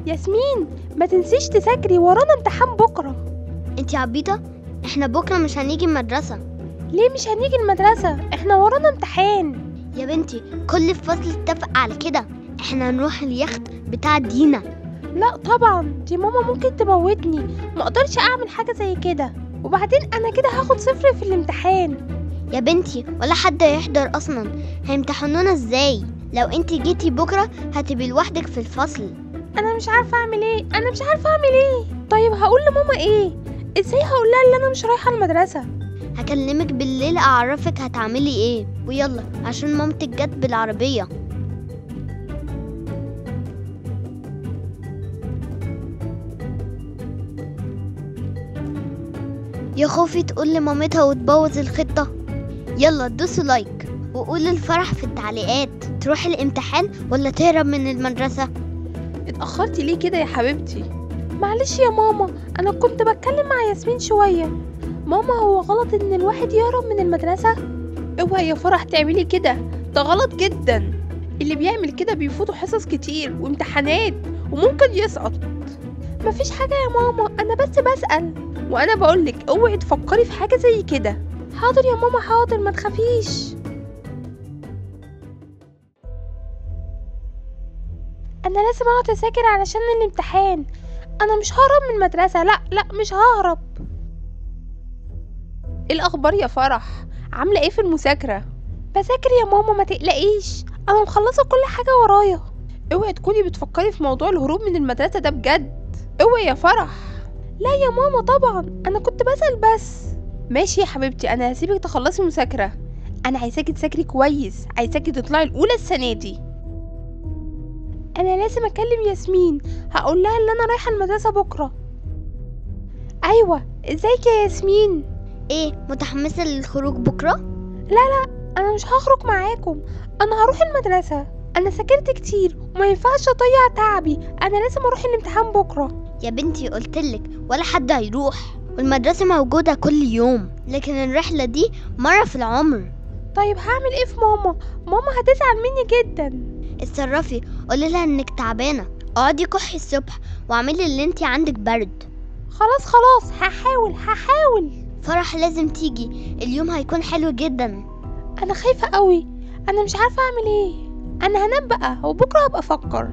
ياسمين ما تنسيش تذاكري ورانا امتحان بكره انتي عبيطة احنا بكرة مش هنيجي المدرسة ليه مش هنيجي المدرسه احنا ورانا امتحان يا بنتي كل الفصل اتفق على كده احنا هنروح اليخت بتاع دينا لا طبعا دي ماما ممكن تموتني ما اقدرش اعمل حاجه زي كده وبعدين انا كده هاخد صفر في الامتحان يا بنتي ولا حد هيحضر اصلا هيمتحنونا ازاي لو انتي جيتي بكرة هتبقي لوحدك في الفصل انا مش عارفه اعمل ايه انا مش عارفه اعمل ايه طيب هقول لماما ايه ازاي هقول لها ان انا مش رايحه المدرسه هكلمك بالليل اعرفك هتعملي ايه ويلا عشان مامتك جت بالعربية يا خوفي تقول لمامتها وتبوظ الخطة يلا دوسوا لايك وقولوا الفرح في التعليقات تروح الامتحان ولا تهرب من المدرسة اتاخرتي ليه كده يا حبيبتي معلش يا ماما انا كنت بتكلم مع ياسمين شويه ماما هو غلط ان الواحد يهرب من المدرسه اوعي يا فرح تعملي كده ده غلط جدا اللي بيعمل كده بيفوتوا حصص كتير وامتحانات وممكن يسقط مفيش حاجه يا ماما انا بس بسال وانا بقولك اوعي تفكري في حاجه زي كده حاضر يا ماما حاضر ما تخافيش انا لازم اقعد اذاكر علشان الامتحان انا مش ههرب من المدرسه لا لا مش ههرب ايه الاخبار يا فرح عامله ايه في المذاكره بذاكر يا ماما ما تقلقيش انا مخلصه كل حاجه ورايا اوعي تكوني بتفكري في موضوع الهروب من المدرسه ده بجد اوعي يا فرح لا يا ماما طبعا انا كنت بسال بس ماشي يا حبيبتي انا هسيبك تخلصي مذاكره انا عايزاكي تذاكري كويس عايزاكي تطلعي الاولى السنه دي انا لازم اكلم ياسمين هقول لها ان انا رايحه المدرسه بكره ايوه ازيك يا ياسمين ايه متحمسة للخروج بكرة؟ انا مش هخرج معاكم انا هروح المدرسه انا ذاكرت كتير وما ينفعش اضيع تعبي انا لازم اروح الامتحان بكره يا بنتي قلتلك ولا حد هيروح والمدرسة موجودة كل يوم لكن الرحلة دي مرة في العمر طيب هعمل ايه في ماما ماما هتزعل مني جدا اتصرفي قولي لها انك تعبانة اقعدي كحي الصبح واعملي اللي انتي عندك برد خلاص خلاص هحاول هحاول فرح لازم تيجي اليوم هيكون حلو جدا انا خايفه قوي انا مش عارفه اعمل ايه انا هنام بقى وبكره هبقى افكر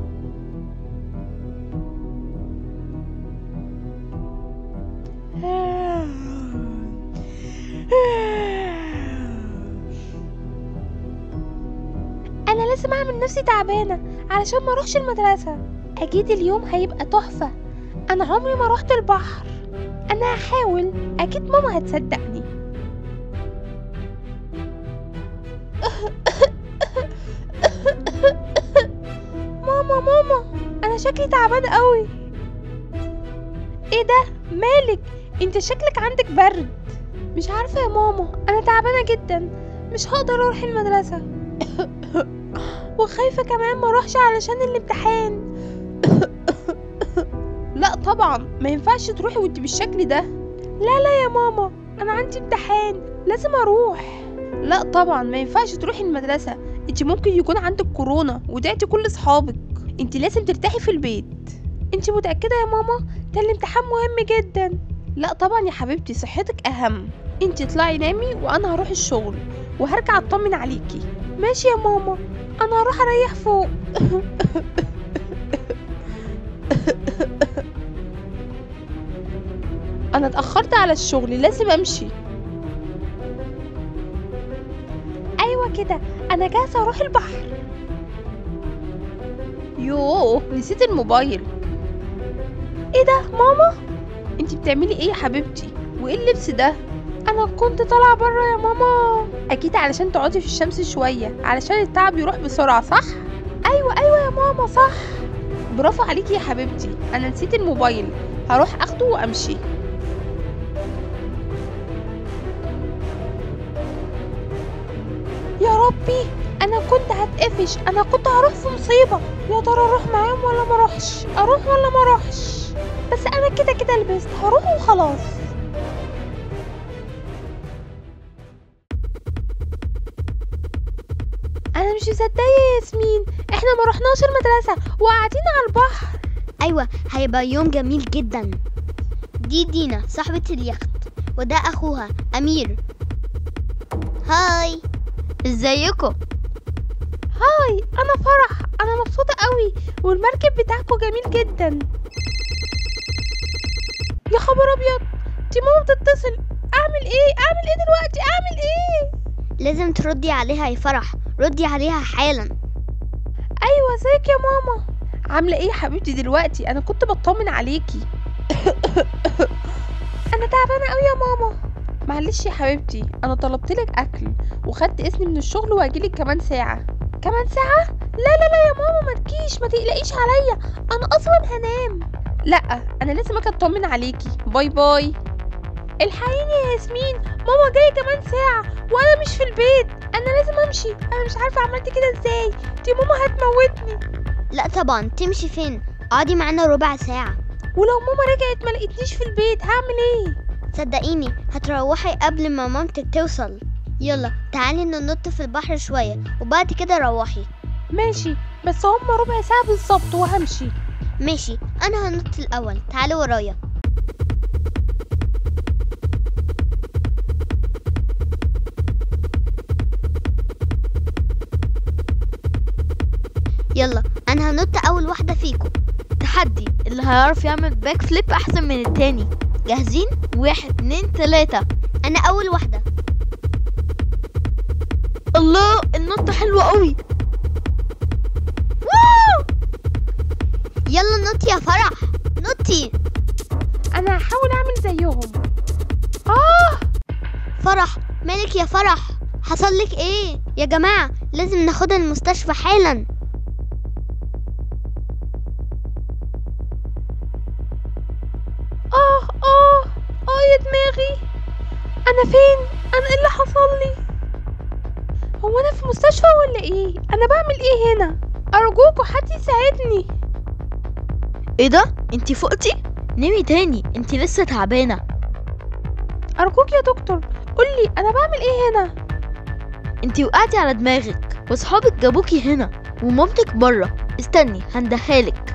انا لازم اعمل نفسي تعبانه علشان ما اروحش المدرسه اكيد اليوم هيبقى تحفه انا عمري ما روحت البحر انا هحاول اكيد ماما هتصدقني ماما ماما انا شكلي تعبان قوي ايه ده مالك انت شكلك عندك برد مش عارفه يا ماما انا تعبانه جدا مش هقدر اروح المدرسه وخايفه كمان ما اروحش علشان الامتحان لا طبعا ما ينفعش تروحي وانت بالشكل ده لا لا يا ماما انا عندي امتحان لازم اروح لا طبعا ما ينفعش تروحي المدرسة انت ممكن يكون عندك كورونا ودعتي كل اصحابك انت لازم ترتاحي في البيت انت متأكدة يا ماما ده الامتحان مهم جدا لا طبعا يا حبيبتي صحتك اهم انت اطلعي نامي وانا هروح الشغل وهرجع اطمن عليكي ماشي يا ماما انا هروح اريح فوق انا اتأخرت على الشغل لازم امشي ايوه كده انا جاهزه اروح البحر يوه نسيت الموبايل ايه ده ماما انتي بتعملي ايه يا حبيبتي وايه اللبس ده انا كنت طالعه بره يا ماما اكيد علشان تقعدي في الشمس شويه علشان التعب يروح بسرعه صح ايوه ايوه يا ماما صح برافو عليكي يا حبيبتي انا نسيت الموبايل هروح اخده وامشي يا ربي انا كنت هتقفش انا كنت هروح في مصيبه يا ترى اروح معاهم ولا ما اروحش اروح ولا ما اروحش بس انا كده كده لبست هروح وخلاص انا مش مصدقه يا ياسمين احنا ما رحناش المدرسه وقاعدين على البحر ايوه هيبقى يوم جميل جدا دي دينا صاحبة اليخت وده اخوها امير هاي ازيكم هاي انا فرح انا مبسوطه قوي والمركب بتاعكم جميل جدا يا خبر ابيض دي ماما بتتصل اعمل ايه اعمل ايه دلوقتي اعمل ايه لازم تردي عليها يا فرح ردي عليها حالا ايوه ازيك يا ماما عامله ايه يا حبيبتي دلوقتي انا كنت بطمن عليكي انا تعبانه قوي يا ماما معلش يا حبيبتي انا طلبت لك اكل وخدت اسمي من الشغل وهجيلك كمان ساعه كمان ساعه لا لا لا يا ماما ما تجيش ما تقلقيش عليا انا اصلا هنام لا انا لازم اجي اطمن عليكي باي باي الحقيني يا ياسمين ماما جايه كمان ساعه وانا مش في البيت انا لازم امشي انا مش عارفه عملت كده ازاي دي ماما هتموتني لا طبعا تمشي فين اقعدي معانا ربع ساعة ولو ماما رجعت ما لقيتنيش في البيت هعمل ايه صدقيني هتروحي قبل ما مامتك توصل يلا تعالي ننط في البحر شوية وبعد كده روحي ماشي بس هما ربع ساعه بالظبط وهمشي ماشي انا هنط الاول تعالي ورايا يلا انا هنط اول واحدة فيكم تحدي اللي هيعرف يعمل باك فليب احسن من التاني جاهزين واحد اتنين تلاتة انا اول واحدة الله النطة حلوة قوي يلا نطي يا فرح نطي انا هحاول اعمل زيهم اه فرح مالك يا فرح حصل لك ايه يا جماعة لازم ناخدها المستشفى حالا اه اه اه يا دماغي انا فين انا ايه اللي حصل لي هو انا في مستشفى ولا ايه انا بعمل ايه هنا ارجوكوا حد يساعدني ايه ده انتي فقتي نامي تاني انتي لسه تعبانة ارجوك يا دكتور قولي انا بعمل ايه هنا انتي وقعتي على دماغك واصحابك جابوكي هنا ومامتك بره استني هندهالك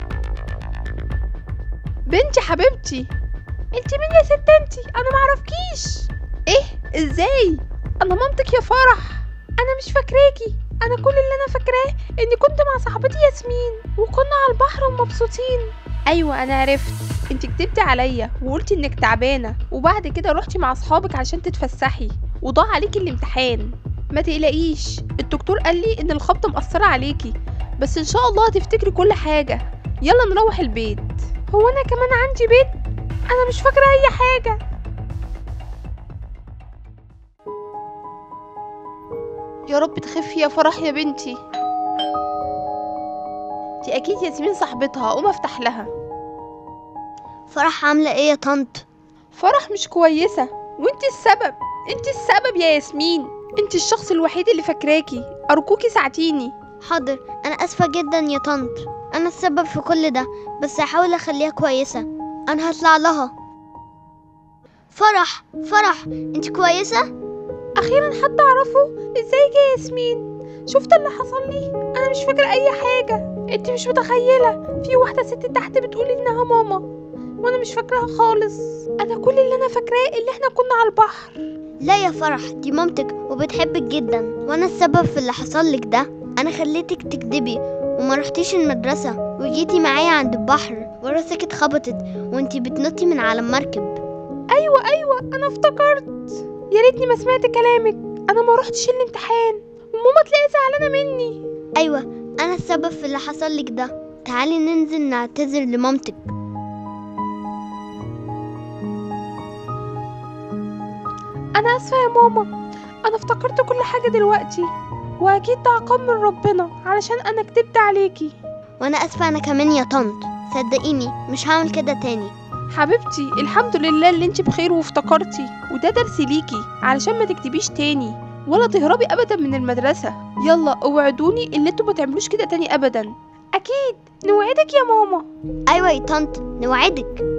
بنتي حبيبتي انت مين يا ست انتي انا معرفكيش ايه ازاي انا مامتك يا فرح انا مش فاكراكي انا كل اللي انا فاكراه اني كنت مع صاحبتي ياسمين وكنا على البحر ومبسوطين ايوه انا عرفت انت كدبتي عليا وقلتي انك تعبانه وبعد كده روحتي مع اصحابك عشان تتفسحي وضاع عليكي الامتحان ما تقلقيش الدكتور قال لي ان الخبطه مأثره عليكي بس ان شاء الله هتفتكري كل حاجه يلا نروح البيت هو انا كمان عندي بيت انا مش فاكره اي حاجه يا رب تخفي يا فرح يا بنتي دي اكيد ياسمين صاحبتها اقوم افتح لها فرح عاملة ايه يا طنط فرح مش كويسه وانت السبب انت السبب يا ياسمين انت الشخص الوحيد اللي فاكراكي ارجوكي ساعديني حاضر انا اسفة جدا يا طنط انا السبب في كل ده بس هحاول اخليها كويسة انا هطلع لها فرح فرح انت كويسة اخيرا حد اعرفه ازيك يا ياسمين شفت اللي حصل لي انا مش فاكره اي حاجه انت مش متخيله في واحده ست تحت بتقول انها ماما وانا مش فاكراها خالص انا كل اللي انا فاكراه اللي احنا كنا على البحر لا يا فرح دي مامتك وبتحبك جدا وانا السبب في اللي حصل لك ده انا خليتك تكدبي وما رحتيش المدرسة وجيتي معايا عند البحر وراسك اتخبطت وانتي بتنطي من على المركب ايوه ايوه انا افتكرت يا ريتني ما سمعت كلامك انا ما روحتش الامتحان وماما تلاقي زعلانه مني ايوه انا السبب في اللي حصل لك ده تعالي ننزل نعتذر لمامتك انا اسفه يا ماما انا افتكرت كل حاجه دلوقتي واكيد ده عقاب من ربنا علشان انا كدبت عليكي وانا اسفة انا كمان يا طنط صدقيني مش هعمل كده تاني حبيبتي الحمد لله اللي انت بخير وافتكرتي وده درس ليكي علشان ما تكتبيش تاني ولا تهربي ابدا من المدرسه يلا اوعدوني اللي انتوا ما تعملوش كده تاني ابدا اكيد نوعدك يا ماما ايوه يا طنط نوعدك